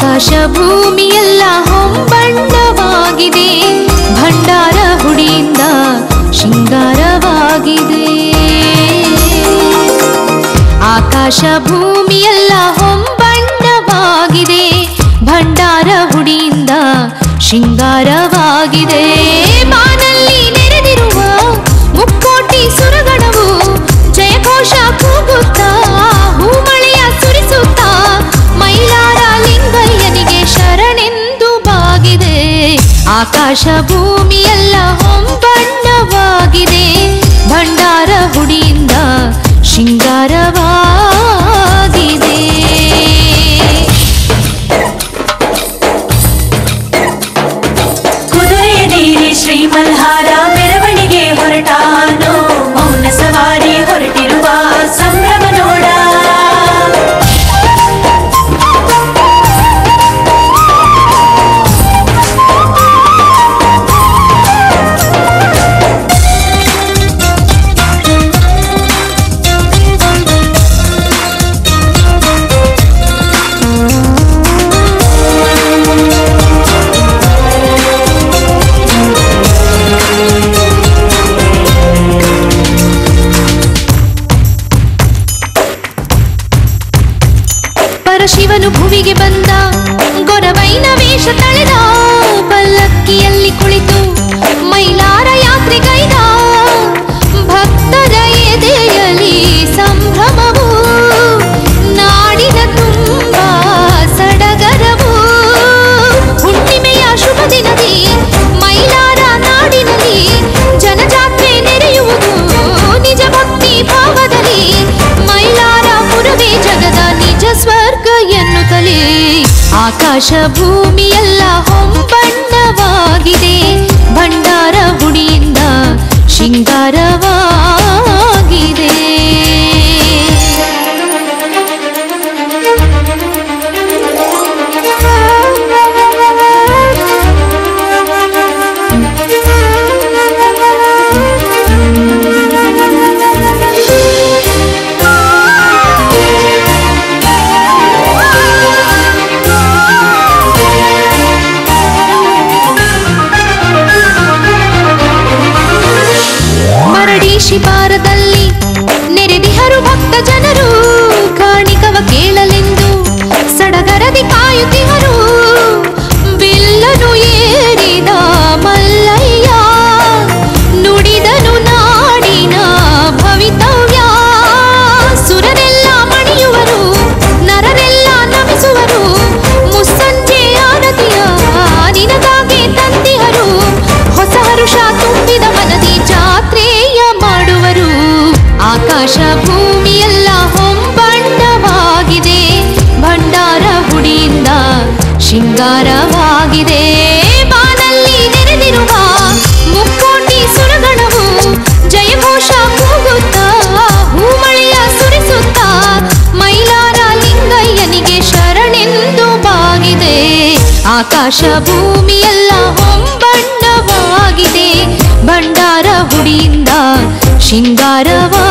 ಆಕಾಶ ಭೂಮಿಯೆಲ್ಲ ಹೊಂಬಣ್ಣವಾಗಿದೆ ಭಂಡಾರ ಹುಡಿಯಿಂದ ಶೃಂಗಾರವಾಗಿದೆ ಆಕಾಶ ಭೂಮಿಯೆಲ್ಲ ಹೊಂಬಣ್ಣವಾಗಿದೆ ಭಂಡಾರ ಹುಡಿಯಿಂದ ಶೃಂಗಾರವಾಗಿದೆ ಬಾನಲ್ಲಿ ನೆರೆದಿರುವ ಮುಕ್ಕೋಟಿ ಸುರಗಣವು ಜಯಘೋಷ ಕೂಗುತ್ತಾ ಹೂಮಳೆಯ ಸುರಿಸುತ್ತಾ ಮೈಲಾರ ಲಿಂಗಯ್ಯನಿಗೆ ಶರಣೆಂದು ಬಾಗಿದೆ ಆಕಾಶ ಭೂಮಿಯೆಲ್ಲ ಹೊಂಬಣ್ಣವಾಗಿದೆ ಭಂಡಾರ ಹುಡಿಯಿಂದ ಶೃಂಗಾರವಾಗಿದೆ ಕುದುರೆಯದೇರಿ ಶ್ರೀ ಮಲ್ಹಾರ ಮೆರವಣಿಗೆ ಹೊರಟಾನೋ ಮೌನ ಸವಾರಿ ಹೊರಟಿರುವ ಸಂಭ್ರಮ ನೋಡ ಪರಶಿವನು ಭುವಿಗೆ ಬಂದ ಗೊರವೈನ ವೇಷ ತಳೆದ ಪಲ್ಲಕ್ಕಿಯಲ್ಲಿ ಕುಳಿತು ಮೈಲಾರ ಯಾತ್ರೆಗೈದ ಭಕ್ತರ ಎದೆಯಲಿ ಸಂಭ್ರಮವು ನಾಡಿನ ತುಂಬ ಸಡಗರವು ಹುಣ್ಣಿಮೆಯ ಶುಭ ದಿನದಿ ಮೈಲಾರ ನಾಡಿನಲ್ಲಿ ಜನಜಾತ್ರೆ ನೆರೆಯುವುದು ನಿಜ ಭಕ್ತಿ ಭಾವದಲ್ಲಿ ಮೈಲಾರ ಪುರವೇ ಜಗದ ನಿಜ ಸ್ವರ್ಗ ಎನ್ನುತ್ತಲೇ ಆಕಾಶ ಭೂಮಿಯೆಲ್ಲ ಹೊಂಬಣ್ಣವಾಗಿದೆ ಭಂಡಾರ ಹುಡಿಯಿಂದ ಶೃಂಗಾರವಾಗಿದೆ ಮರಡಿ ಶಿಪಾರದಲ್ಲಿ ನೆರೆದಿಹರು ಭಕ್ತ ಜನರು ಕಾಣಿಕವ ಕೇಳಲೆಂದು ಸಡಗರದಿ ಕಾಯುತ್ತಿಹರು ಬಿಲ್ಲನು ಏರಿದ ಮಲ್ಲಯ್ಯ ನುಡಿದನು ನಾಡಿನ ಭವಿತವ್ಯ ಸುರರೆಲ್ಲ ಮಣಿಯುವರು ನರರೆಲ್ಲ ನಮಿಸುವರು ಮುಸ್ಸಂಜೆ ಆರತಿಯ ನಿನಗಾಗಿ ತಂದಿಹರು ಹೊಸ ಹರುಷ ತುಂಬಿದ ಮನದಿ ಜಾತ್ರೆಯ ಮಾಡುವರು ಆಕಾಶ ಭೂಮಿಯೆಲ್ಲ ಹೊಂಬಣ್ಣವಾಗಿದೆ ಭಂಡಾರ ಹುಡಿಯಿಂದ ಶೃಂಗಾರವಾಗಿದೆ ಬಾನಲ್ಲಿ ನೆರೆದಿರುವ ಮುಕ್ಕೋಟಿ ಸುರಗಣವು ಜಯಘೋಷ ಕೂಗುತ್ತಾ ಹೂಮಳೆಯ ಸುರಿಸುತ್ತಾ ಮೈಲಾರ ಲಿಂಗಯ್ಯನಿಗೆ ಶರಣೆಂದು ಬಾಗಿದೆ ಆಕಾಶ ಭೂಮಿಯೆಲ್ಲ ಹೊಂಬಣ್ಣವಾಗಿದೆ ಭಂಡಾರ ಹುಡಿಯಿಂದ ಶೃಂಗಾರವಾಗಿದೆ